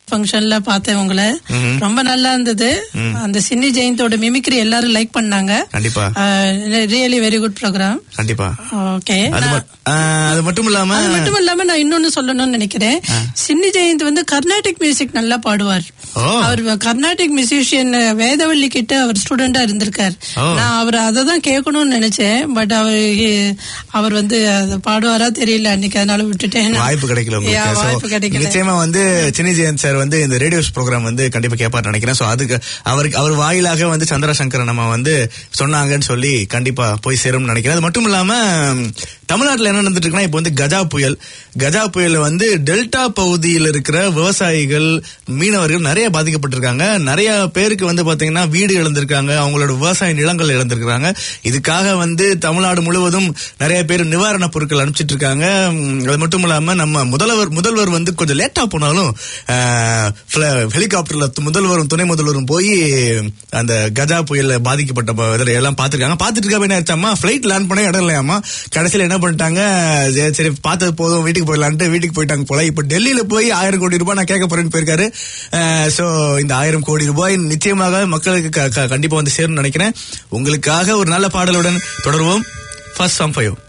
ஃபங்க்ஷன்ல பார்த்தேன் உங்களை ரொம்ப நல்லா இருந்தது அந்த சின்னி ஜெயந்தோட மிமிக்ரி எல்லாரும் லைக் பண்ணாங்க கண்டிப்பா ரியலி வெரி குட் ப்ரோக்ராம் கண்டிப்பா ஓகே அது மட்- ஆ, அது மட்டும் இல்லாம அது மட்டும் இல்லாம நான் இன்னொன்னு சொல்லணும்னு நினைக்கிறேன் சின்னி ஜெயந்த் வந்து கர்நாடிக் மியூசிக் நல்லா பாடுவார் ஓ. அவர் கர்நாடிக் மியூசிஷியன் வேதவள்ளி கிட்ட அவர் ஸ்டூடெண்டா இருந்திருக்கார் ஓ. நான் அவர் அதை தான் கேட்கணும்னு நினைச்சேன் பட் அவர் அவர் வந்து அதை பாடுவாரா தெரியல அன்னைக்கு அதனால விட்டுட்டேன் வாய்ப்பு கிடைக்கல Yeah, உங்களுக்கு வாய்ப்பு So, கிடைக்கல நிச்சயமா வந்து சினி ஜெயந்த் சார் வந்து இந்த ரேடியோஸ் ப்ரோக்ராம் வந்து கண்டிப்பா கேட்பார் நினைக்கிறேன் சோ அதுக்கு அவருக்கு அவர் வாயிலாக வந்து சந்திரசங்கர் நம்ம வந்து சொன்னாங்கன்னு சொல்லி கண்டிப்பா போய் சேரும்னு நினைக்கிறேன் அது மட்டும் இல்லாம ம், தமிழ்நாட்டுல என்ன நடந்துட்டு இருக்குன்னா இப்போ வந்து கஜா புயல் கஜா புயல் வந்து டெல்டா பகுதியில் இருக்கிற விவசாயிகள் மீனவர்கள் நிறைய பாதிக்கப்பட்டிருக்காங்க நிறைய பேருக்கு வந்து பாத்தீங்கன்னா வீடு இழந்திருக்காங்க அவங்களோட விவசாய நிலங்கள் இழந்திருக்காங்க இதுக்காக வந்து தமிழ்நாடு முழுவதும் நிறைய பேர் நிவாரண பொருட்கள் அனுப்பிச்சிட்டு இருக்காங்க உம், அது மட்டும் இல்லாம நம்ம முதல்வர் முதல்வர் வந்து கொஞ்சம் லேட்டா போனாலும் ஆஹ், fla- ஹெலிகாப்டர்ல து- முதல்வரும் துணை முதல்வரும் போய் அந்த கஜா புயல்ல பாதிக்கப்பட்ட ப- இதுல எல்லாம் பாத்துருக்காங்க பாத்துட்டு இருக்க என்ன ஆச்சாமா பிளைட் லேண்ட் பண்ண இடம் இல்லையாமா கடைசியில என்ன பண்ணிட்டாங்க சரி, சரி பார்த்தது போதும் வீட்டுக்கு போயிடலான்ட்டு வீட்டுக்கு போயிட்டாங்க போல இப்ப டெல்லியில போய் ஆயிரம் கோடி ரூபாய் நான் கேட்க போறேன்னு போயிருக்காரு சோ இந்த ஆயிரம் கோடி ரூபாய் நிச்சயமாக மக்களுக்கு க- க- கண்டிப்பா வந்து சேரும்னு நினைக்கிறேன் உங்களுக்காக ஒரு நல்ல பாடலுடன் தொடர்வோம் ஃபர்ஸ்ட் சாங் ஃபைவ்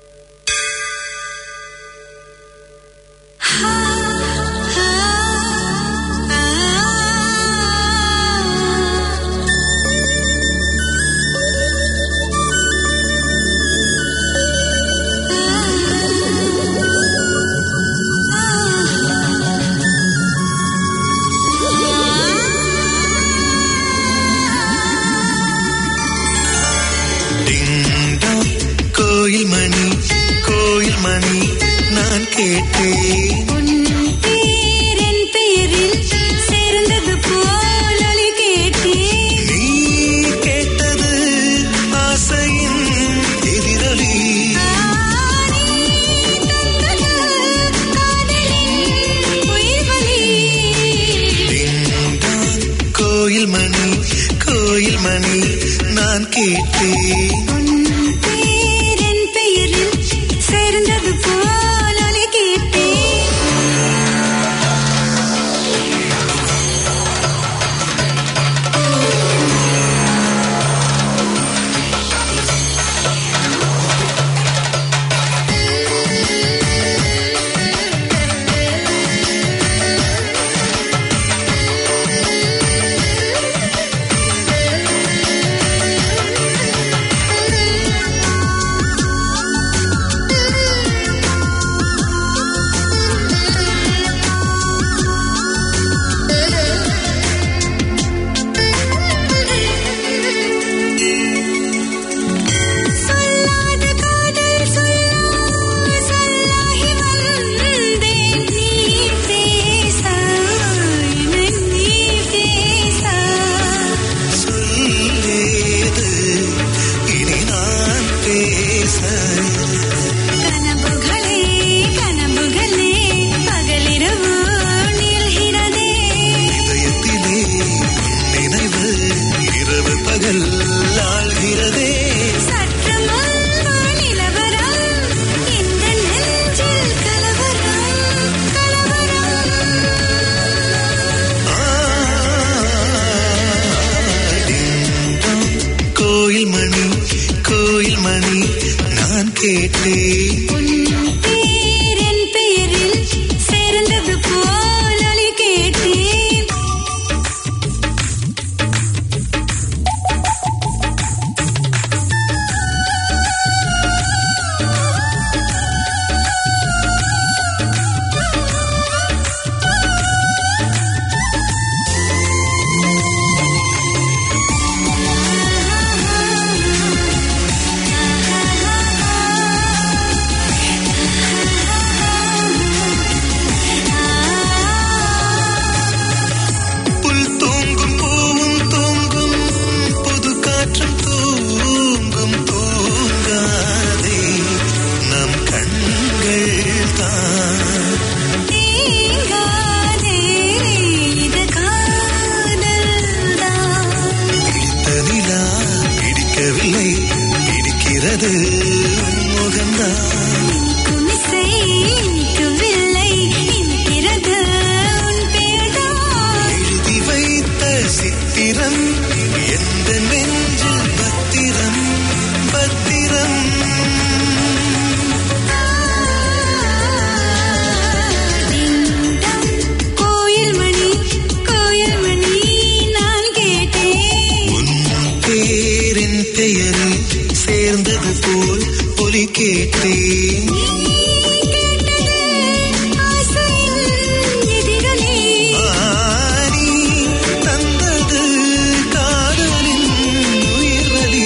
டிங்டாங், கோயில் மணி கோயில் மணி நான் கேட்டேன் உன் பேரின் பெயரில் சேர்ந்தது போல் ஒலி கேட்டேன் நீ கேட்டது ஆசையின் எதிரொலி ஆனி தந்தது காதலின் உயிர்வலி டிங்டாங், கோயில் மணி கோயில் மணி நான் கேட்டேன் உன் பேரின் பெயரில் சேர்ந்தது போல் ஒலி கேட்டேன் சொல்லாத காதல் சொல்லா சொல்லாகி வந்தேன் நீ பேச நீ பேச சொல்லேது இனி நான் பேச கனவுகளே கனவுகளே பகலிரவு நீள்கிறதே இதயத்திலே நினைவு இரவு பகல் ஆழ்கிறதே சற்று முன்பு நிலவரம் இந்த நெஞ்சில் கலவரம் கலவரம் டிங்டாங், கோயில் மணி கோயில் மணி நான் கேட்டேன் உன் பேரின் பெயரில் சேர்ந்தது போல் ஒலி கேட்டேன் கேட்டேன் நீ கேட்டது ஆசையின் எதிரொலி ஆனி தந்தது காதலின் உயிர்வலி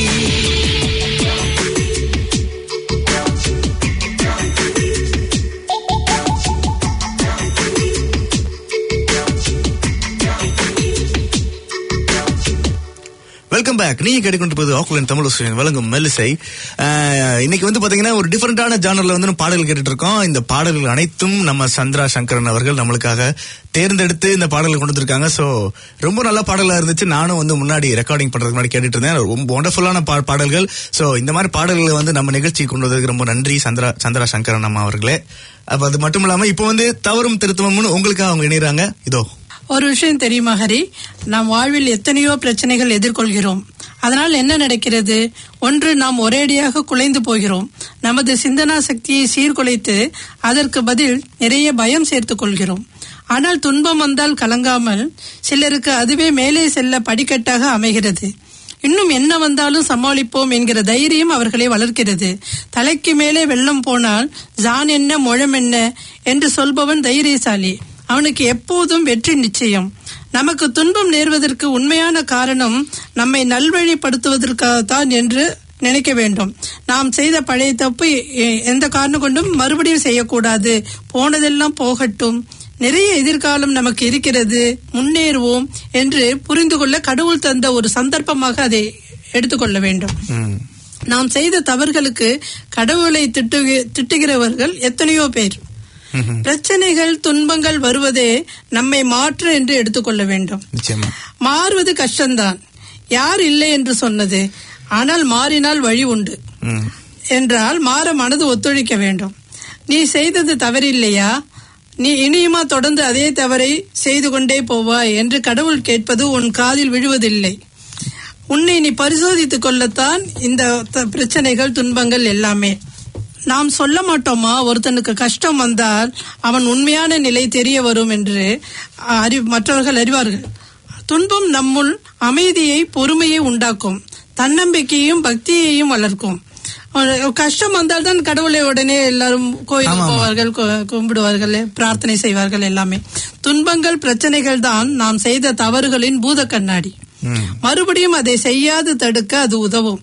வெல்கம் பேக் நீங்க கேட்டுக்கொண்டிருப்பது ஆக்குலன் தமிழ் ஆஸ்திரேலியன் வழங்கும் மெல்லிசை அஹ், இன்னைக்கு வந்து பாத்தீங்கன்னா ஒரு டிஃபரெண்டான ஜானர்ல வந்து நம்ம பாடல்கள் கேட்டுட்டு இருக்கோம் இந்த பாடல்கள் அனைத்தும் நம்ம சந்திரா சங்கரன் அவர்கள் நம்மளுக்காக தேர்ந்தெடுத்து இந்த பாடல்கள் கொண்டு வந்திருக்காங்க சோ ரொம்ப நல்ல பாடலா இருந்துச்சு நானும் வந்து முன்னாடி ரெக்கார்டிங் பண்றதுக்கு முன்னாடி கேட்டுட்டு இருந்தேன் ரொம்ப ஒண்டர்ஃபுல்லான பாடல்கள் சோ இந்த மாதிரி பாடல்களை வந்து நம்ம நிகழ்ச்சி கொண்டு வந்ததுக்கு ரொம்ப நன்றி சந்திரா சந்திரா சங்கரன் அம்மா அவர்களே அப்ப அது மட்டும் இல்லாம இப்போ வந்து தவறும் திருத்தமும்னு உங்களுக்காக அவங்க இணையறாங்க இதோ ஒரு விஷயம் தெரியுமா ஹரி நாம் வாழ்வில் எத்தனையோ பிரச்சனைகள் எதிர்கொள்கிறோம் அதனால் என்ன நடக்கிறது ஒன்று நாம் ஒரேடியாக குலைந்து போகிறோம் நமது சிந்தனா சக்தியை சீர்குலைத்து அதற்கு பதில் நிறைய பயம் சேர்த்துக் கொள்கிறோம் ஆனால் துன்பம் வந்தால் கலங்காமல் சிலருக்கு அதுவே மேலே செல்ல படிக்கட்டாக அமைகிறது இன்னும் என்ன வந்தாலும் சமாளிப்போம் என்கிற தைரியம் அவர்களை வளர்க்கிறது தலைக்கு மேலே வெள்ளம் போனால் ஜான் என்ன முழம் என்ன என்று சொல்பவன் தைரியசாலி அவனுக்கு எப்போதும் வெற்றி நிச்சயம் நமக்கு துன்பம் நேர்வதற்கு உண்மையான காரணம் நம்மை நல்வழிப்படுத்துவதற்காகத்தான் என்று நினைக்க வேண்டும் நாம் செய்த பழைய தப்பு எ- எந்த காரணம் கொண்டும் மறுபடியும் செய்யக்கூடாது போனதெல்லாம் போகட்டும் நிறைய எதிர்காலம் நமக்கு இருக்கிறது முன்னேறுவோம் என்று புரிந்து கொள்ள கடவுள் தந்த ஒரு சந்தர்ப்பமாக அதை எடுத்துக்கொள்ள வேண்டும் ம். நாம் செய்த தவறுகளுக்கு கடவுளை திட்டு திட்டுகிறவர்கள் எத்தனையோ பேர் ம்ஹும். பிரச்சனைகள் துன்பங்கள் வருவதே நம்மை மாற்று என்று எடுத்துக்கொள்ள வேண்டும் நிச்சயமா மாறுவது கஷ்டம்தான் யார் இல்லை என்று சொன்னது ஆனால் மாறினால் வழி உண்டு ம். என்றால் மாற மனது ஒத்துழைக்க வேண்டும் நீ செய்தது தவறில்லையா நீ இனியுமா தொடர்ந்து அதே தவறை செய்து கொண்டே போவாய் என்று கடவுள் கேட்பது உன் காதில் விழுவதில்லை உன்னை நீ பரிசோதித்துக் கொள்ளத்தான் இந்த த- பிரச்சனைகள் துன்பங்கள் எல்லாமே நாம் சொல்ல மாட்டோமா ஒருத்தனுக்கு கஷ்டம் வந்தால் அவன் உண்மையான நிலை தெரிய வரும் என்று அறி மற்றவர்கள் அறிவார்கள் துன்பம் நம்முள் அமைதியை பொறுமையை உண்டாக்கும் தன்னம்பிக்கையும் பக்தியையும் வளர்க்கும் ஒரு கஷ்டம் வந்தால் தான் கடவுளை உடனே எல்லாரும் கோயிலுக்கு ஆமாமா. போவார்கள் கு- கும்பிடுவார்கள் பிரார்த்தனை செய்வார்கள் எல்லாமே துன்பங்கள் பிரச்சனைகள் தான் நாம் செய்த தவறுகளின் பூத கண்ணாடி ம். மறுபடியும் அதை செய்யாது தடுக்க அது உதவும்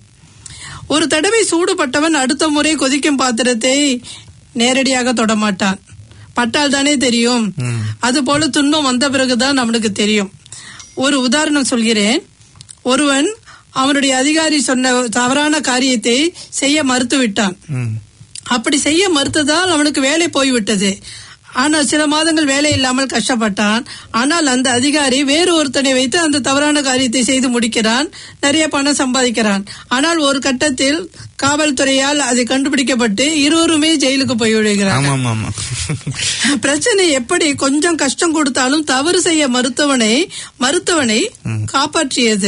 ஒரு தடவை சூடுபட்டவன் அடுத்த முறை கொதிக்கும் பாத்திரத்தை நேரடியாக தொடமாட்டான் பட்டால் தானே தெரியும் அதுபோல துன்பம் வந்த பிறகுதான் அவனுக்கு தெரியும் ஒரு உதாரணம் சொல்கிறேன் ஒருவன் அவனுடைய அதிகாரி சொன்ன தவறான காரியத்தை செய்ய மறுத்து விட்டான் ம். அப்படி செய்ய மறுத்ததால் அவனுக்கு வேலை போய்விட்டது ஆனால் சில மாதங்கள் வேலை இல்லாமல் கஷ்டப்பட்டான் ஆனால் அந்த அதிகாரி வேறு ஒருத்தனை வைத்து அந்த தவறான காரியத்தை செய்து முடிக்கிறான் நிறைய பணம் சம்பாதிக்கிறான் ஆனால் ஒரு கட்டத்தில் காவல்துறையால் அது கண்டுபிடிக்கப்பட்டு இருவருமே ஜெயிலுக்கு போய் விடுகிறார் ஆமா ஆமா ஆமா பிரச்சனை எப்படி கொஞ்சம் கஷ்டம் கொடுத்தாலும் தவறு செய்ய மறுத்தவனை மறுத்தவனை காப்பாற்றியது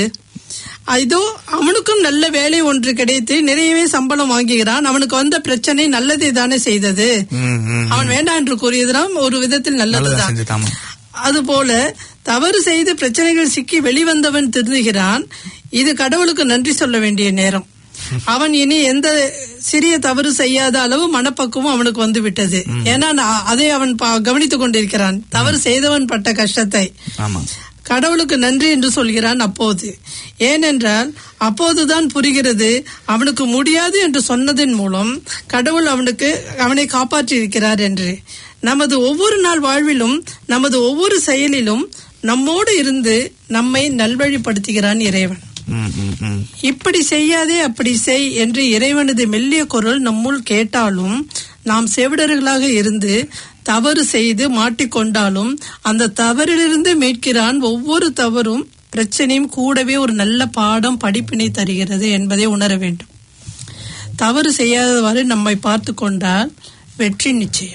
இதோ அவனுக்கும் நல்ல வேலை ஒன்று கிடைத்து நிறையவே சம்பளம் வாங்குகிறான் அவனுக்கு வந்த பிரச்சனை நல்லதை தானே செய்தது ம், ம். அவன் வேண்டாம் என்று கூறியதுதான் ஒரு விதத்தில் நல்லதா நல்லதுதான் செஞ்சது ஆமா அதுபோல தவறு செய்து பிரச்சனைகள் சிக்கி வெளிவந்தவன் திருந்துகிறான் இது கடவுளுக்கு நன்றி சொல்ல வேண்டிய நேரம் அவன் இனி எந்த சிறிய தவறு செய்யாத அளவு மனப்பக்குவம் அவனுக்கு வந்து விட்டது ஏன்னா நான் அதை அவன் பா- கவனித்துக் கொண்டிருக்கிறான் தவறு செய்தவன் பட்ட கஷ்டத்தை ஆமா கடவுளுக்கு நன்றி என்று சொல்கிறான் அப்போது ஏனென்றால் அப்போதுதான் புரிகிறது அவனுக்கு முடியாது என்று சொன்னதன் மூலம் கடவுள் அவனுக்கு அவனை காப்பாற்றி இருக்கிறார் என்று நமது ஒவ்வொரு நாள் வாழ்விலும் நமது ஒவ்வொரு செயலிலும் நம்மோடு இருந்து நம்மை நல்வழிப்படுத்துகிறான் இறைவன் ம், ம், ம். இப்படி செய்யாதே அப்படி செய் என்று இறைவனது மெல்லிய குரல் நம்முள் கேட்டாலும் நாம் செவிடர்களாக இருந்து தவறு செய்து மாட்டிக்கொண்டாலும் அந்த தவறிலிருந்து மீட்கிறான் ஒவ்வொரு தவறும் பிரச்சனையும் கூடவே ஒரு நல்ல பாடம் படிப்பினை தருகிறது என்பதை உணர வேண்டும் தவறு செய்யாதவாறு நம்மை பார்த்து கொண்டால் வெற்றி நிச்சயம்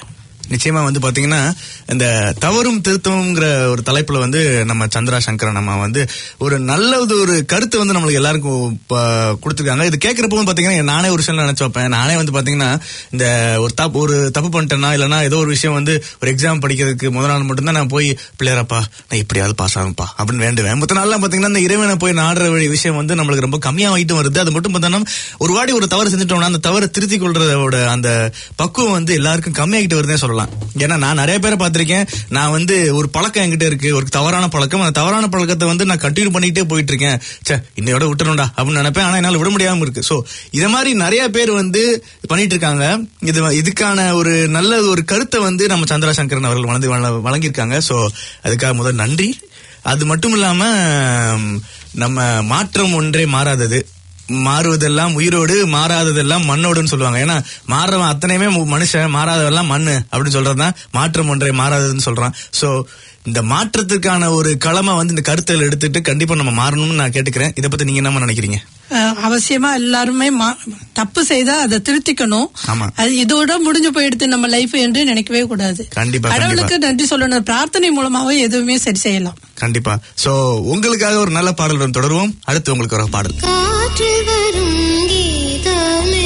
நிச்சயமா வந்து பாத்தீங்கன்னா இந்த தவறும் திருத்தம்ங்கிற ஒரு தலைப்புல வந்து நம்ம சந்திரா சங்கரன் நம்ம வந்து ஒரு நல்ல ஒரு கருத்து வந்து நம்மளுக்கு எல்லாருக்கும் ப- கொடுத்திருக்காங்க இது கேட்கறப்போ பாத்தீங்கன்னா நானே ஒரு விஷயம் நினைச்சு வைப்பேன் நானே வந்து பாத்தீங்கன்னா இந்த ஒரு தப்பு ஒரு தப்பு பண்ணிட்டேன்னா இல்லைன்னா ஏதோ ஒரு விஷயம் வந்து ஒரு எக்ஸாம் படிக்கிறதுக்கு முதல் நாள் மட்டும்தான் நான் போய் பிள்ளையரப்பா நான் எப்படியாவது பாஸ் ஆகும்பா அப்படின்னு வேண்டுவேன் மத்த நாள்லாம் பாத்தீங்கன்னா இந்த இறைவனை போய் நாடுற வழி- விஷயம் வந்து நம்மளுக்கு ரொம்ப கம்மியாகிட்டு வருது அது மட்டும் பார்த்தோம்னா ஒரு வாடி ஒரு தவறு செஞ்சுட்டோம்னா அந்த தவறை திருத்தி கொள்றதோட அந்த பக்குவம் வந்து எல்லாருக்கும் கம்மியாகிட்டு வருதுன்னே சொல்லலாம் ஏன்னா நான் நிறைய பேரை பார்த்திருக்கேன் நான் வந்து ஒரு பழக்கம் என்கிட்ட இருக்கு ஒரு தவறான பழக்கம் அந்த தவறான பழக்கத்தை வந்து நான் கண்டினியூ பண்ணிட்டே போயிட்டு இருக்கேன் சே இன்னையோட விட்டுணும்டா அப்படின்னு நினைப்பேன் ஆனா என்னால விட முடியாம இருக்கு சோ இத மாதிரி நிறைய பேர் வந்து பண்ணிட்டு இருக்காங்க இது இதுக்கான ஒரு நல்ல ஒரு கருத்தை வந்து நம்ம சந்திரசங்கரன் அவர்கள் வளர்ந்து வழ- வழங்கியிருக்காங்க சோ அதுக்காக முதல் நன்றி அது மட்டும் இல்லாம ம், நம்ம மாற்றம் ஒன்றே மாறாதது மாறுவதெல்லாம் உயிரோடு மாறாததெல்லாம் மண்ணோடுன்னு சொல்லுவாங்க ஏன்னா மாறுறவன் அத்தனையுமே மு- மனுஷன் மாறாததெல்லாம் மண்ணு அப்படின்னு சொல்றதுதான் மாற்றம் ஒன்றே மாறாததுன்னு சொல்றான் சோ இந்த மாற்றத்துக்கான ஒரு களமை வந்து இந்த கருத்தில் எடுத்துட்டு கண்டிப்பா நம்ம மாறணும்னு நான் கேட்டுக்கிறேன் இதை பத்தி நீங்க என்ன நினைக்கிறீங்க அஹ், அவசியமா எல்லாருமே மா- தப்பு செய்தா அதை திருத்திக்கணும் ஆமா. அது இதோட முடிஞ்சு போயிடுது நம்ம லைஃப் என்று நினைக்கவே கூடாது கண்டிப்பா, கடவுளுக்கு நன்றி சொல்லணும் பிரார்த்தனை மூலமாவே எதுவுமே சரி செய்யலாம் கண்டிப்பா சோ உங்களுக்காக ஒரு நல்ல பாடலுடன் தொடருவோம் அடுத்து உங்களுக்கு ஒரு பாடல் காற்றில் வரும் கீதமே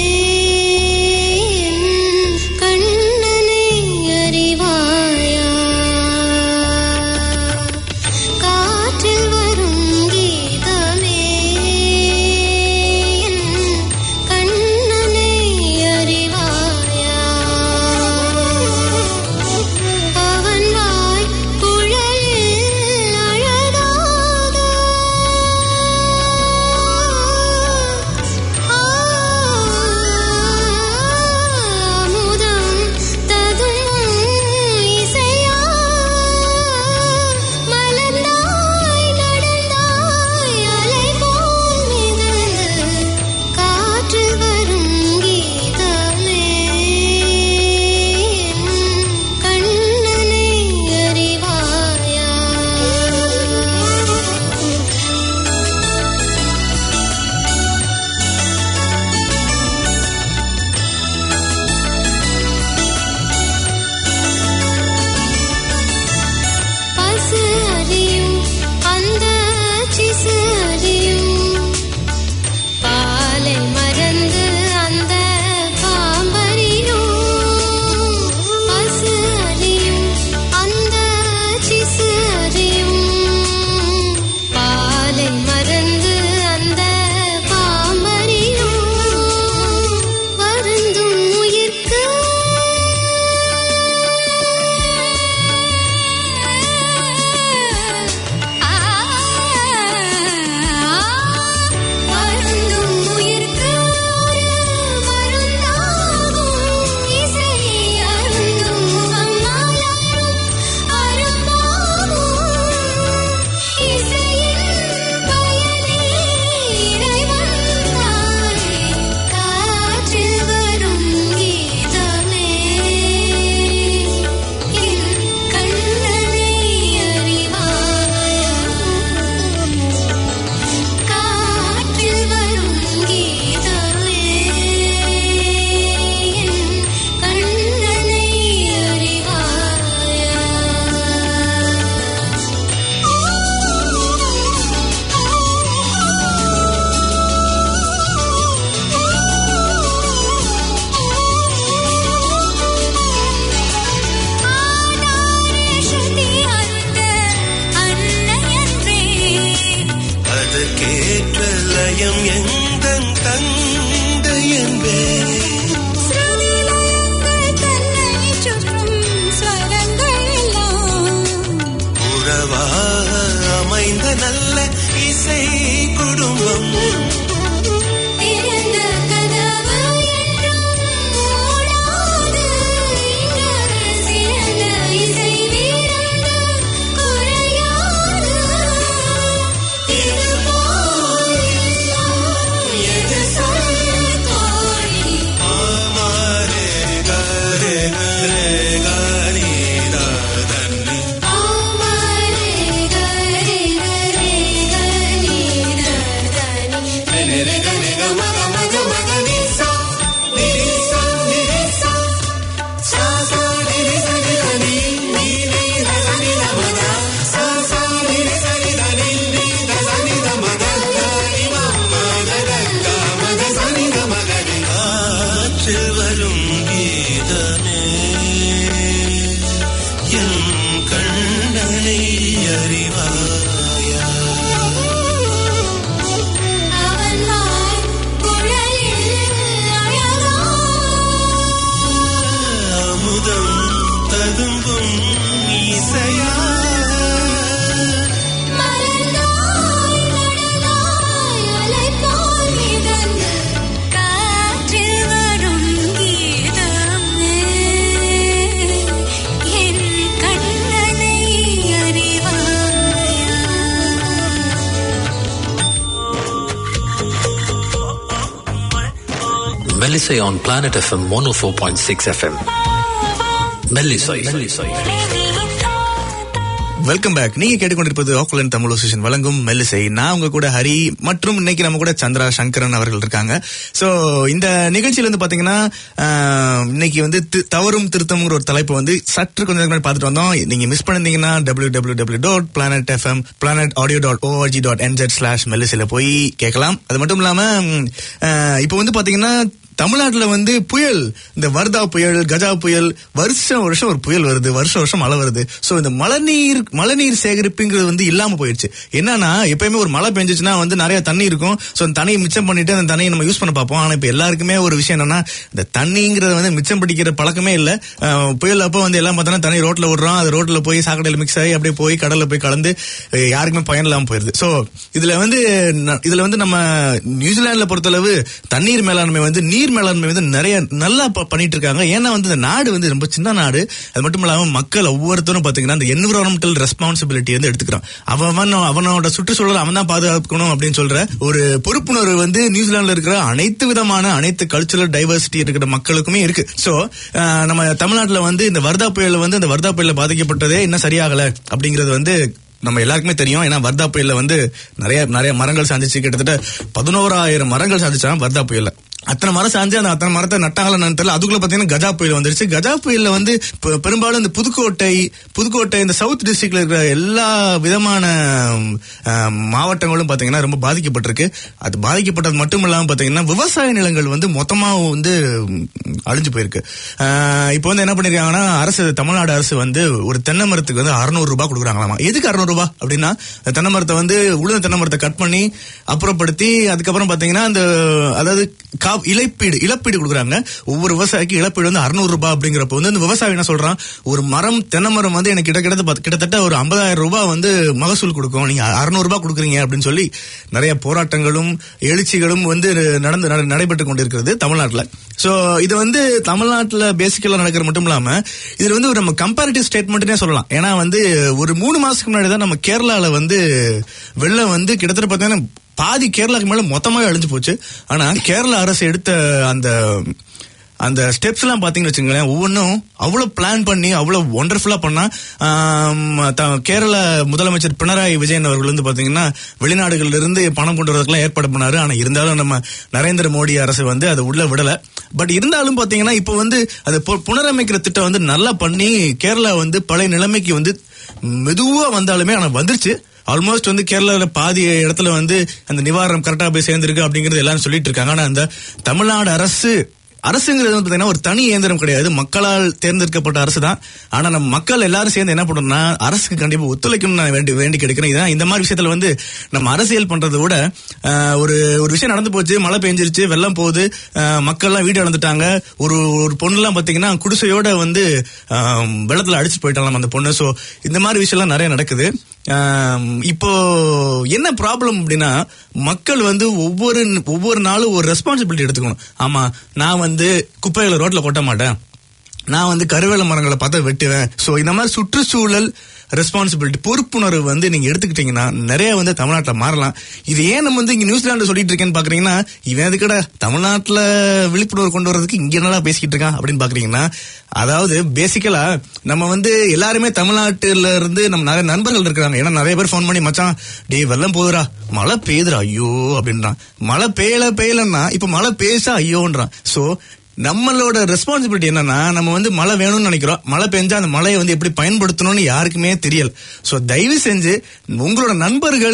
என் கண்ணனை அறிவாயா காற்றில் வரும் கீதமே என் கண்ணனை அறிவாயா அவன் வாய் குழலில் அழகாக அமுதம் ததும் இசையா மலர்ந்தாய் நடந்தாய் அலை போல் மிதந்து காற்றில் வரும் கீதமே கண்ணனை அறிவாயா பசு அறியும் அந்த சிசு அறியும் பாலை மறந்து அந்த பாம்பறியும் பசு அறியும் அந்த சிசு அறியும் பாலை மறந்து அந்த பாம்பறியும் வருந்தும் உயிர்க்கு வருந்தும் உயிர்க்கு ஒரு மருந்தாகும் இசை அருந்தும் முகமாலும் அரும்பாகும் இசையின் பயனே இறைவன் தானே காற்றில் வரும் கீதமே என் கண்ணனை அறிவாயா காற்றில் வரும் கீதமே என் கண்ணனை அறிவாயா அதற்கேற்ற லயம் எந்தன் தந்தை என்பேன் ஸ்ருதிலயங்கள் தன்னை சுற்றும் ஸ்வரங்கள் எல்லாம் உறவாக அமைந்த நல்ல இசை குடும்பம் திறந்த கதவு என்றும் மூடாது இங்கு சிறந்த இசை வீரந்து குறையாது இதுபோல் எது சொல் தோழி ஆமாரே கரே கரே கரீரா தன்னி ஆமாரே கரே கரே கரீரதனி அறிவாயா அவன் வாய் குழலில் அழகா அமுதம் ததும்பும் இசையா மலர்ந்தாய் மலர்ந்தாய் அலை போல் மிதந்து காற்றில் வரும் கீதமே என் கண்ணனை அறிவாயா Melisay on Planet FM 104.6 FM. Melisay. Welcome back நீங்க கேட்டுக்கொண்டிருப்பது ஆக்லண்ட் தமிழ் அசோசியேஷன் வழங்கும் மெல்லிசை நான் உங்க கூட ஹரி மற்றும் இன்னைக்கு நம்ம கூட சந்திரா சங்கரன் அவர்கள் இருக்காங்க சோ இந்த நிகழ்ச்சியில வந்து பாத்தீங்கன்னா ஆஹ், இன்னைக்கு வந்து தி- தவறும் திருத்தம்ங்கிற ஒரு தலைப்பு வந்து சற்று கொஞ்சம் முன்னாடி பார்த்துட்டு வந்தோம் நீங்க மிஸ் பண்ணிருந்தீங்கன்னா W W W dot planet F M planet audio dot O R G dot N Z slash மெல்லிசைல போய் கேட்கலாம் அது மட்டும் இல்லாம ம், ஆஹ், இப்போ வந்து பாத்தீங்கன்னா தமிழ்நாட்டுல வந்து புயல் இந்த வர்தா புயல் கஜா புயல் வருஷம் வருஷம் ஒரு புயல் வருது வருஷம் வருஷம் மழை வருது சோ இந்த மழைநீர் மழைநீர் சேகரிப்புங்கிறது வந்து இல்லாம போயிடுச்சு என்னன்னா எப்பயுமே ஒரு மழை பெஞ்சிச்சுன்னா வந்து நிறைய தண்ணி இருக்கும் சோ அந்த தண்ணியை மிச்சம் பண்ணிட்டு அந்த தண்ணியை நம்ம யூஸ் பண்ண பார்ப்போம் ஆனா இப்ப எல்லாருக்குமே ஒரு விஷயம் என்னன்னா இந்த தண்ணிங்கிறத வந்து மிச்சம் பிடிக்கிற பழக்கமே இல்ல அஹ், புயல் அப்போ வந்து எல்லாம் பார்த்தோன்னா தண்ணி ரோட்ல விடுறோம் அது ரோட்ல போய் சாக்கடையில் மிக்ஸ் ஆகி அப்படியே போய் கடல்ல போய் கலந்து அஹ், யாருக்குமே பயன் இல்லாம போயிருது சோ இதுல வந்து ந- இதுல வந்து நம்ம நியூசிலாந்துல பொறுத்தளவு தண்ணீர் மேலாண்மை வந்து நீர் மேலாண்மை வந்து நிறைய நல்லா ப- பண்ணிட்டு இருக்காங்க ஏன்னா வந்து இந்த நாடு வந்து ரொம்ப சின்ன நாடு அது மட்டும் இல்லாம மக்கள் ஒவ்வொருத்தரும் பாத்தீங்கன்னா இந்த என்விரான்மெண்டல் ரெஸ்பான்சிபிலிட்டி வந்து எடுத்துக்கிறான் அவன் அவனோட சுற்றுச்சூழல் அவன் தான் பாதுகாக்கணும் அப்படின்னு சொல்ற ஒரு பொறுப்புணர்வு வந்து நியூசிலாந்துல இருக்கிற அனைத்து விதமான அனைத்து கல்ச்சுரல் டைவர்சிட்டி இருக்கிற மக்களுக்குமே இருக்கு சோ நம்ம தமிழ்நாட்டுல வந்து இந்த வர்தா புயல் வந்து இந்த வர்தா புயல்ல பாதிக்கப்பட்டதே இன்னும் சரியாகல அப்படிங்கிறது வந்து நம்ம எல்லாருக்குமே தெரியும் ஏன்னா வர்தா புயல்ல வந்து நிறைய நிறைய மரங்கள் சாஞ்சிச்சு கிட்டத்தட்ட பதினோராயிரம் மரங்கள் சாஞ்சிச்சான் வர்தா புயல்ல அத்தனை மரம் சாஞ்சு அந்த அத்தனை மரத்தை நட்டாங்களா தெரியல அதுக்குள்ள பாத்தீங்கன்னா கஜா புயல் வந்துருச்சு கஜா புயல்ல வந்து பெ- பெரும்பாலும் இந்த புதுக்கோட்டை புதுக்கோட்டை இந்த சவுத் டிஸ்ட்ரிக்ட்ல இருக்கிற எல்லா விதமான ஆம், மாவட்டங்களும் பாத்தீங்கன்னா ரொம்ப பாதிக்கப்பட்டிருக்கு அது பாதிக்கப்பட்டது மட்டும் இல்லாம பாத்தீங்கன்னா விவசாய நிலங்கள் வந்து மொத்தமா வந்து ம், அழிஞ்சு போயிருக்கு ஆஹ், இப்போ வந்து என்ன பண்ணிருக்காங்கன்னா அரசு தமிழ்நாடு அரசு வந்து ஒரு தென்னை மரத்துக்கு வந்து அறுநூறு ரூபாய் கொடுக்குறாங்களாமா எதுக்கு அறுநூறு ரூபாய் அப்படின்னா அந்த தென்னை மரத்தை வந்து உளுந்த தென்னை மரத்தை கட் பண்ணி அப்புறப்படுத்தி அதுக்கப்புறம் பாத்தீங்கன்னா அந்த அதாவது கா- இழப்பீடு இழப்பீடு கொடுக்குறாங்க ஒவ்வொரு விவசாயிக்கு இழப்பீடு வந்து அறுநூறு ரூபாய் அப்படிங்கிறப்ப வந்து அந்த விவசாயி என்ன சொல்றான் ஒரு மரம் தென்னை மரம் வந்து எனக்கு கிட்ட கிட்ட கிட்டத்தட்ட ஒரு ஐம்பதாயிரம் ரூபாய் வந்து மகசூல் கொடுக்கும் நீங்க அறுநூறு ரூபாய் கொடுக்குறீங்க அப்படின்னு சொல்லி நிறைய போராட்டங்களும் எழுச்சிகளும் வந்து நடந்து நட- நடைபெற்று கொண்டிருக்கிறது தமிழ்நாட்டுல சோ இது வந்து தமிழ்நாட்டுல பேசிக்கலா நடக்கிற மட்டும் இல்லாம இதுல வந்து ஒரு நம்ம கம்பேரிட்டிவ் ஸ்டேட்மெண்ட்னே சொல்லலாம் ஏன்னா வந்து ஒரு மூணு மாசத்துக்கு முன்னாடி தான் நம்ம கேரளால வந்து வெள்ளம் வந்து கிட்டத்தட்ட பாத்தீங்கன்னா பாதி கேரளாக்கு மேல மொத்தமாவே அழிஞ்சு போச்சு ஆனா கேரளா அரசு எடுத்த அந்த அந்த ஸ்டெப்ஸ் எல்லாம் பாத்தீங்கன்னு வச்சுங்களேன் ஒவ்வொன்றும் அவ்வளவு பிளான் பண்ணி அவ்வளவு ஒண்டர்ஃபுல்லா பண்ணா ஆம், த- கேரள முதலமைச்சர் பினராயி விஜயன் அவர்கள் வந்து பாத்தீங்கன்னா வெளிநாடுகள்ல இருந்து பணம் கொண்டு வரதுக்கெல்லாம் ஏற்பாடு பண்ணாரு ஆனா இருந்தாலும் நம்ம நரேந்திர மோடி அரசு வந்து அதை உள்ள விடல பட் இருந்தாலும் பாத்தீங்கன்னா இப்போ வந்து அது பு- புனரமைக்கிற திட்டம் வந்து நல்லா பண்ணி கேரளா வந்து பழைய நிலைமைக்கு வந்து மெதுவா வந்தாலுமே ஆனா வந்துருச்சு ஆல்மோஸ்ட் வந்து கேரளால பாதி இடத்துல வந்து அந்த நிவாரணம் கரெக்டா போய் சேர்ந்திருக்கு அப்படிங்கறது எல்லாரும் சொல்லிட்டு இருக்காங்க ஆனா அந்த தமிழ்நாடு அரசு அரசுங்கிறது வந்து பாத்தீங்கன்னா ஒரு தனி இயந்திரம் கிடையாது மக்களால் தேர்ந்தெடுக்கப்பட்ட அரசு தான் ஆனா நம்ம மக்கள் எல்லாரும் சேர்ந்து என்ன பண்ணணும்னா அரசுக்கு கண்டிப்பா ஒத்துழைக்கணும்னு நான் வேண்டி வேண்டி கேட்கிறேன் இதான் இந்த மாதிரி விஷயத்துல வந்து நம்ம அரசியல் பண்றதை விட ஆஹ், ஒரு ஒரு விஷயம் நடந்து போச்சு மழை பெஞ்சிருச்சு வெள்ளம் போகுது ஆஹ், மக்கள்லாம் வீடு இழந்துட்டாங்க ஒரு ஒரு பொண்ணுலாம் பாத்தீங்கன்னா குடிசையோட வந்து ஆஹ், வெள்ளத்துல அடிச்சு போயிட்டாலாம் அந்த பொண்ணு சோ இந்த மாதிரி விஷயம்லாம் நிறைய நடக்குது ஆம், இப்போ என்ன ப்ராப்ளம் அப்படின்னா மக்கள் வந்து ஒவ்வொரு ஒவ்வொரு நாளும் ஒரு ரெஸ்பான்சிபிலிட்டி எடுத்துக்கணும் ஆமா நான் வந்து குப்பைகளை ரோட்ல கொட்ட மாட்டேன் நான் வந்து கருவேல மரங்களை பார்த்தா வெட்டுவேன் சோ இந்த மாதிரி சுற்றுச்சூழல் ரெஸ்பான்சிபிலிட்டி பொறுப்புணர்வு வந்து நீங்க எடுத்துக்கிட்டீங்கன்னா நிறைய வந்து தமிழ்நாட்டுல மாறலாம் இது ஏன் நம்ம வந்து இங்க நியூசிலாந்து சொல்லிட்டு இருக்கேன்னு பாக்குறீங்கன்னா இவன் எதுக்கட தமிழ்நாட்டுல விழிப்புணர்வு கொண்டு வரதுக்கு இங்க என்னடா பேசிக்கிட்டு இருக்கான் அப்படின்னு பாக்குறீங்கன்னா அதாவது பேசிக்கலா நம்ம வந்து எல்லாருமே தமிழ்நாட்டுல இருந்து நம்ம நிறைய நண்பர்கள் இருக்கிறாங்க ஏன்னா நிறைய பேர் ஃபோன் பண்ணி மச்சான் டேய் வெள்ளம் போகுதுடா மழை பெய்யுதுடா ஐயோ அப்படின்றான் மழை பெய்யல பெய்யலன்னா இப்ப மழை பேசா ஐயோன்றான் சோ நம்மளோட ரெஸ்பான்சிபிலிட்டி என்னன்னா நம்ம வந்து மழை வேணும்னு நினைக்கிறோம் மழை பெஞ்சா அந்த மழையை வந்து எப்படி பயன்படுத்தணும்னு யாருக்குமே தெரியல சோ தயவு செஞ்சு உங்களோட நண்பர்கள்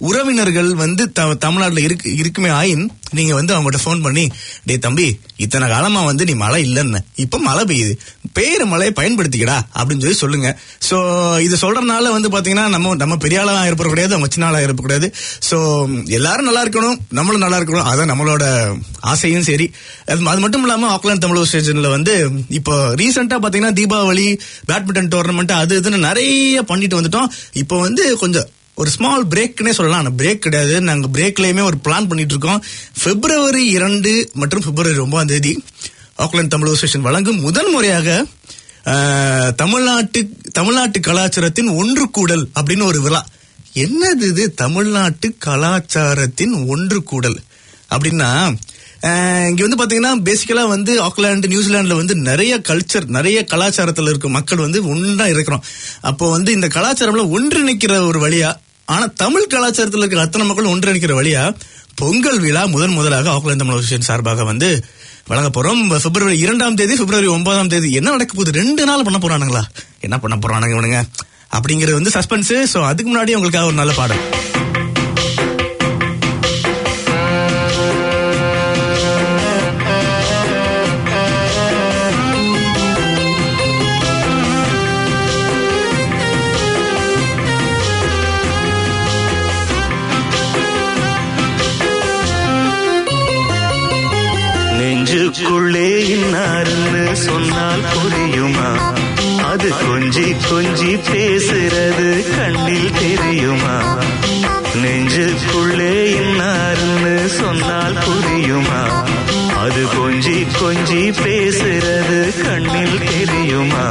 உறவினர்கள் வந்து த- தமிழ்நாட்டுல இருக்கு இருக்குமே ஆயின் நீங்க வந்து அவங்ககிட்ட ஃபோன் பண்ணி டே தம்பி இத்தனை காலமா வந்து நீ மழை இல்லைன்னு இப்ப மழை பெய்யுது பெய்யுற மழையை பயன்படுத்திக்கடா அப்படின்னு சொல்லி சொல்லுங்க சோ இது சொல்றதுனால வந்து பாத்தீங்கன்னா நம்ம நம்ம பெரிய ஆளா இருப்ப கிடையாது அவங்க சின்ன ஆளா இருப்ப கூடாது சோ எல்லாரும் நல்லா இருக்கணும் நம்மளும் நல்லா இருக்கணும் அதான் நம்மளோட ஆசையும் சரி அது அது மட்டும் இல்லாம ஆக்லாந்து தமிழ் ஸ்டேஷன்ல வந்து இப்போ ரீசெண்டா பாத்தீங்கன்னா தீபாவளி பேட்மிண்டன் டோர்னமெண்ட் அது இதுன்னு நிறைய பண்ணிட்டு வந்துட்டோம் இப்போ வந்து கொஞ்சம் ஒரு ஸ்மால் பிரேக்னே சொல்லலாம் ஆனா பிரேக் கிடையாது நாங்க பிரேக்லயுமே ஒரு பிளான் பண்ணிட்டு இருக்கோம் பிப்ரவரி இரண்டு மற்றும் பிப்ரவரி ஒன்பதாம் தேதி ஆக்லாந்து தமிழ் ஸ்டேஷன் வழங்கும் முதன் முறையாக ஆஹ், தமிழ்நாட்டு தமிழ்நாட்டு கலாச்சாரத்தின் ஒன்று கூடல் அப்படின்னு ஒரு விழா என்னது இது தமிழ்நாட்டு கலாச்சாரத்தின் ஒன்று கூடல் அப்படின்னா ஆஹ், இங்க வந்து பாத்தீங்கன்னா பேசிக்கலா வந்து ஆக்லாந்து நியூசிலாந்துல வந்து நிறைய கல்ச்சர் நிறைய கலாச்சாரத்துல இருக்க மக்கள் வந்து ஒன்றா இருக்கிறோம் அப்போ வந்து இந்த கலாச்சாரம்ல ஒன்றிணைக்கிற ஒரு வழியா ஆனா தமிழ் கலாச்சாரத்துல இருக்கிற அத்தனை மக்கள் ஒன்றிணைக்கிற வழியா பொங்கல் விழா முதன் முதலாக ஆக்லாந்து தமிழ் அசோசியேஷன் சார்பாக வந்து வழங்க போறோம் பிப்ரவரி இரண்டாம் தேதி பிப்ரவரி ஒன்பதாம் தேதி என்ன நடக்க போகுது ரெண்டு நாள் பண்ண போறானுங்களா என்ன பண்ண போறானுங்க இவனுங்க அப்படிங்கிறது வந்து சஸ்பென்ஸ் சோ அதுக்கு முன்னாடி உங்களுக்காக ஒரு நல்ல பாடம் நெஞ்சுக்குள்ளே இன்னாருன்னு சொன்னால் புரியுமா அது கொஞ்சி கொஞ்சி பேசுறது கண்ணில் தெரியுமா நெஞ்சுக்குள்ளே இன்னாருன்னு சொன்னால் புரியுமா அது கொஞ்சி கொஞ்சி பேசுறது கண்ணில் தெரியுமா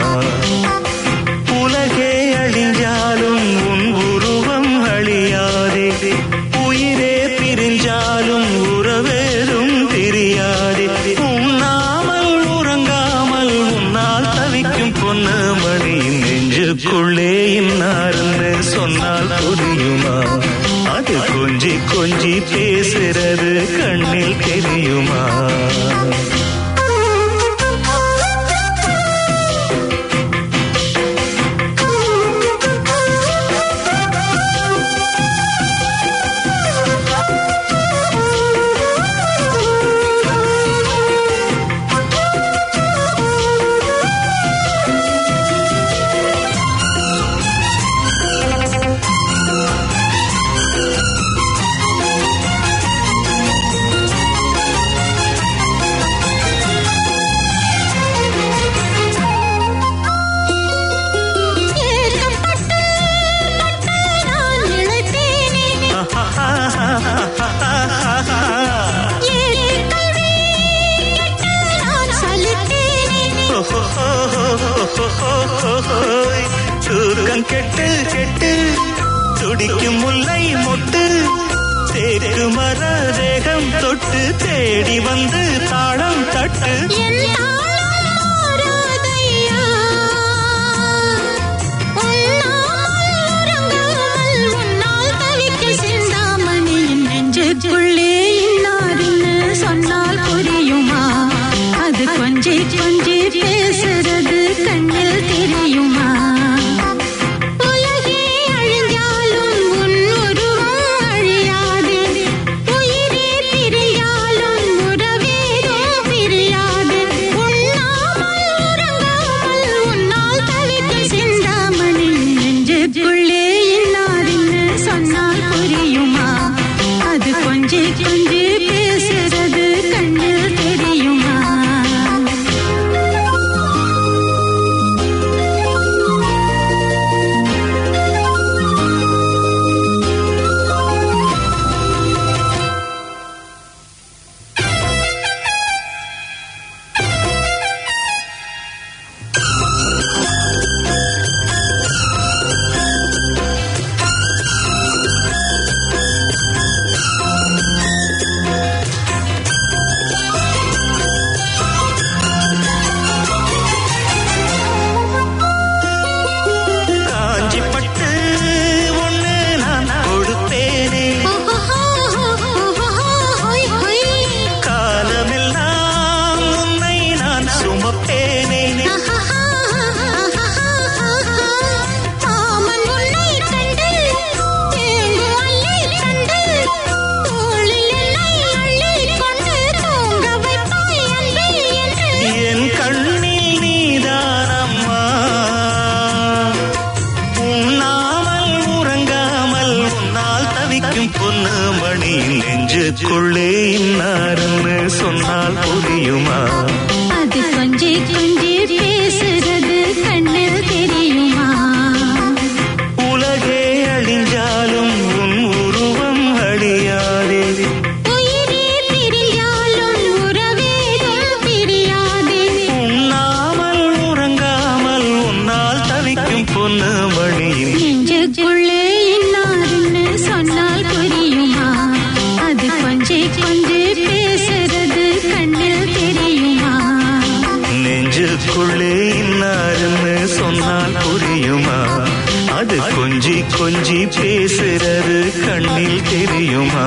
உலகே அழிஞ்சாலும் உன் உருவம் அழியாதே உயிரே பிரிஞ்சாலும் உறவேறும் தெரியாதே உண்ணாமல் உறங்காமல் உன்னால் தவிக்கும் பொண்ணு மணி நெஞ்சுக்குள்ளே இன்னாருன்னு சொன்னால் புரியுமா அது கொஞ்சி கொஞ்சி பேசுறது கண்ணில் தெரியுமா ஏற்கப்பட்டு பட்டு நான் இழைத்தேனே ஏற்கல்வி கட்டு நான் சலித்தேனே தூக்கம் கெட்டு கெட்டு துடிக்கும் முல்லை மொட்டு தேக்கு மர தேகம் தொட்டு தேடி வந்து தாளம் தட்டு என் தாளம் மாறாதையா உன்னால் உறங்காமல் உன்னால் தவிக்க சிந்தாமணி என் நெஞ்சுக்குள்ளே இன்னாருன்னு சொன்னால் புரியுமா அது கொஞ்சி கொஞ்சி பேசுறது கண்ணில் தெரியுமா உலகே அழிஞ்சாலும் உன் உருவம் அழியாது உயிரே பிரியாலும் உறவேதும் பிரியாது உன் தவிக்கும் பொண்ணு மணி நெஞ்சுக்குள்ளே இன்னாருன்னு சொன்னால் புரியுமா அது கொஞ்சி கொஞ்சி பேசுறது கண்ணில் தெரியுமா உலகே அழிஞ்சாலும் உன் உருவம் அழியாதே உயிரே பிரியாலும் உறவேதும் பிரியாதே உண்ணாமல் உறங்காமல் உன்னால் தவிக்கும் பொண்ணு மணியின் நெஞ்சுக்குள்ளே இன்னாருன்னு சொன்னால் புரியுமா அது கொஞ்சி கொஞ்சி பேசுறது கண்ணில் தெரியுமா நெஞ்சுக்குள்ளே இன்னாருன்னு சொன்னால் புரியுமா அது கொஞ்சி கொஞ்சி பேசுறது கண்ணில் தெரியுமா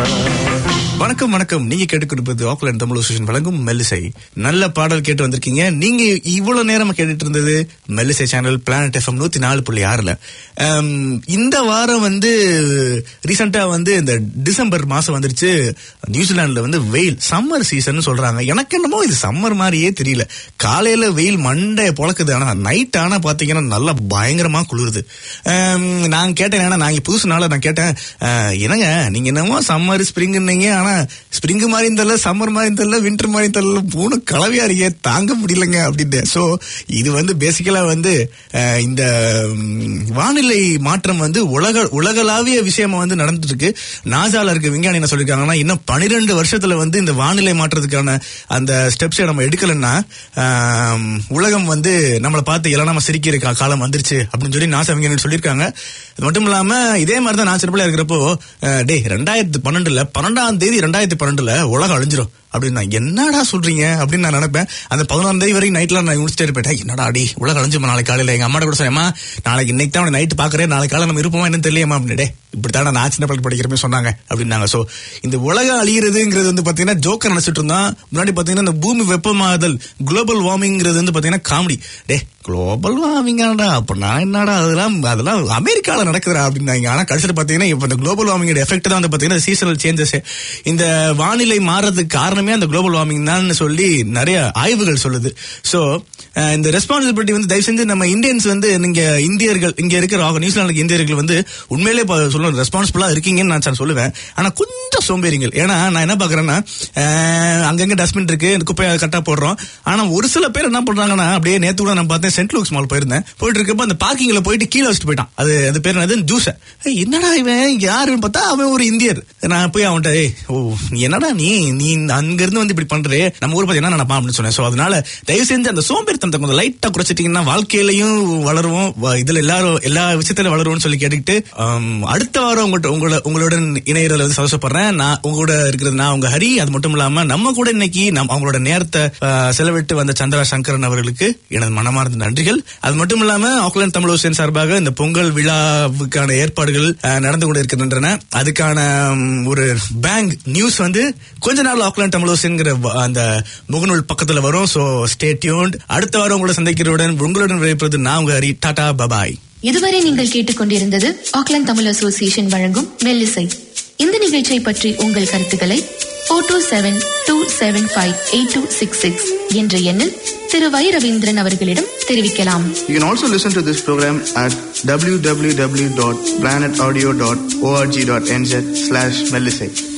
வணக்கம் வணக்கம் நீங்க கேட்டுக்கொண்டிருப்பது ஆக்லாண்ட் தமிழ் அசோசியேஷன் வழங்கும் மெல்லிசை நல்ல பாடல் கேட்டு வந்திருக்கீங்க நீங்க இவ்வளவு நேரம் கேட்டுட்டு இருந்தது மெல்லிசை சேனல் பிளானட் எஃப்எம் நூத்தி நாலு புள்ளி ஆறுல ஆம், இந்த வாரம் வந்து ரீசெண்டா வந்து இந்த டிசம்பர் மாசம் வந்துருச்சு நியூசிலாந்துல வந்து வெயில் சம்மர் சீசன் சொல்றாங்க எனக்கு என்னமோ இது சம்மர் மாதிரியே தெரியல காலையில வெயில் மண்டை பொழக்குது ஆனா நைட் ஆனா பாத்தீங்கன்னா நல்லா பயங்கரமா குளிருது ஆம், நான் கேட்டேன் ஏன்னா நான் இங்க புதுசுனால நான் கேட்டேன் அஹ், என்னங்க நீங்க என்னமோ சம்மர் ஸ்ப்ரிங்னீங்க ஆனா ஸ்ப்ரிங் மாதிரி தெரியல சம்மர் மாதிரி தெரியல வின்டர் மாதிரி தெரியல மூணு கலவையா இருக்கே தாங்க முடியலங்க அப்படின்னு சோ இது வந்து பேசிக்கலா வந்து அஹ், இந்த ம், வானிலை மாற்றம் வந்து உலக உலகளாவிய விஷயமா வந்து நடந்துட்டு இருக்கு நாசால இருக்க விஞ்ஞானி என்ன சொல்லிருக்காங்கன்னா இன்னும் பனிரெண்டு வருஷத்துல வந்து இந்த வானிலை மாற்றத்துக்கான அந்த ஸ்டெப்ஸை நம்ம எடுக்கலன்னா ஆம், உலகம் வந்து நம்மளை பார்த்து எல்லாம் நம்ம சிரிக்கிற கா- காலம் வந்துருச்சு அப்படின்னு சொல்லி நாசா விஞ்ஞானி சொல்லியிருக்காங்க அது மட்டும் இல்லாம இதே மாதிரி தான் நான் சிறப்பில் இருக்கிறப்போ அஹ், டேய் ரெண்டாயிரத்தி பன்னெண்டுல பன்னெண்டாம் தேதி ரெண்டாயிரத்தி பன்னெண்டுல உலகம் அழிஞ்சிரும் அப்படின்னு நான் என்னடா சொல்றீங்க அப்படின்னு நான் நினைப்பேன் அந்த பதினொன்றாம் தேதி வரைக்கும் நைட்ல நான் முடிச்சுட்டே இருப்பேன் "டேய், என்னடா அடி உலகம் அழிஞ்சுமா நாளைக்கு காலையில எங்க அம்மாட்ட கூட சொன்னேம்மா நாளைக்கு இன்னைக்கு தான் நைட்டு பாக்குறேன் நாளைக்கு காலையில நம்ம இருப்போமா என்னன்னு தெரியலையம்மா அப்படின்னு டே இப்படித்தான் நான் சின்ன பள்ளி படிக்கிறப்ப சொன்னாங்க அப்படின்னாங்க சோ இந்த உலகம் அழியிறதுங்கிறது வந்து பாத்தீங்கன்னா ஜோக்கர் நினைச்சிட்டு இருந்தான் முன்னாடி பாத்தீங்கன்னா இந்த பூமி வெப்பமாதல் குளோபல் வார்மிங்கிறது வந்து பாத்தீங்கன்னா காமெடி டே குளோபல் வார்மிங்காடா அப்ப நான் என்னடா அதெல்லாம் அதெல்லாம் அமெரிக்கால நடக்குதுடா அப்படின்னாங்க ஆனா கடைசியில் பாத்தீங்கன்னா இப்ப இந்த குளோபல் வார்மிங்கோட எஃபெக்ட் தான் வந்து பாத்தீங்கன்னா சீசனல் சேஞ்சஸ் இந்த வானிலை மாறதுக்கு காரணமே அந்த குளோபல் வார்மிங் தான் சொல்லி நிறைய ஆய்வுகள் சொல்லுது சோ இந்த ரெஸ்பான்சிபிலிட்டி வந்து தயவு செஞ்சு நம்ம இந்தியன்ஸ் வந்து நீங்க இந்தியர்கள் இங்க இருக்கிற ஆக- நியூசிலாந்துக்கு இந்தியர்கள் வந்து உண்மையிலே ப- சொல்லணும் ரெஸ்பான்சிபிளா இருக்கீங்கன்னு நான் சார் சொல்லுவேன் ஆனா கொஞ்சம் சோம்பேறிங்கள் ஏன்னா நான் என்ன பாக்குறேன்னா அஹ், அங்கங்க டஸ்ட்பின் இருக்கு இந்த குப்பையை கட்டா போடுறோம் ஆனா ஒரு சில பேர் என்ன பண்றாங்கன்னா அப்படியே நேத்து கூட நான் பார்த்தேன் சென்ட் லூக்ஸ் மால் போயிருந்தேன் போயிட்டு இருக்கப்ப அந்த பார்க்கிங்ல போயிட்டு கீழே வச்சுட்டு போயிட்டான் அது அது பேர் என்னது ஜூஸ் என்னடா இவன் யாருன்னு பார்த்தா அவன் ஒரு இந்தியர் நான் போய் அவன்கிட்ட "ஏய், ஓ நீ என்னடா நீ நீ அங்க இருந்து வந்து இப்படி பண்றே நம்ம ஊர் பத்தி என்ன நினைப்பான் அப்படின்னு சொன்னேன் சோ அதனால தயவு செஞ்சு அந்த சோம்பேறித்தனத்தை கொஞ்சம் லைட்டா குறைச்சிட்டீங்கன்னா வாழ்க்கையிலையும் வளருவோம் வ- இதுல எல்லாரும் எல்லா விஷயத்திலும் வளருவோம்னு சொல்லி கேட்டுக்கிட்டு ஆம், அடுத்த வாரம் உங்கள்ட்ட உங்களோட உங்களுடன் இணையறதுல வந்து சந்தோஷப்படுறேன் நான் உங்க கூட இருக்கிறது நான் உங்க ஹரி அது மட்டும் இல்லாம நம்ம கூட இன்னைக்கு நம் அவங்களோட நேரத்தை ஆ, செலவிட்டு வந்த சந்திரா சங்கரன் அவர்களுக்கு எனது மனமார்ந்த நன்றிகள் அது மட்டும் இல்லாம ஆக்லாந்து தமிழ் ஹுசேன் சார்பாக இந்த பொங்கல் விழாவுக்கான ஏற்பாடுகள் ஆ, நடந்து கொண்டு இருக்கின்றன அதுக்கான ம், ஒரு பேங்க் நியூஸ் வந்து கொஞ்ச நாள் ஆக்லாந்து தமிழ் ஹுசேன்ங்கிற வ- அந்த முகநூல் பக்கத்துல வரும் சோ ஸ்டே டியூன்ட் அடுத்த வாரம் உங்களை சந்திக்கிறவுடன் உங்களுடன் விடைபெறுவது நான் உங்க ஹரி டாடா பபாய் இதுவரை நீங்கள் கேட்டுக்கொண்டிருந்தது ஆக்லாந்து தமிழ் அசோசியேஷன் வழங்கும் மெல்லிசை இந்த நிகழ்ச்சியை பற்றி உங்கள் கருத்துக்களை four two seven two seven five eight two six six என்ற எண்ணில் திரு வை ரவீந்திரன் அவர்களிடம் தெரிவிக்கலாம் You can also listen to this program at www.planetaudio.org.nz slash Melisate.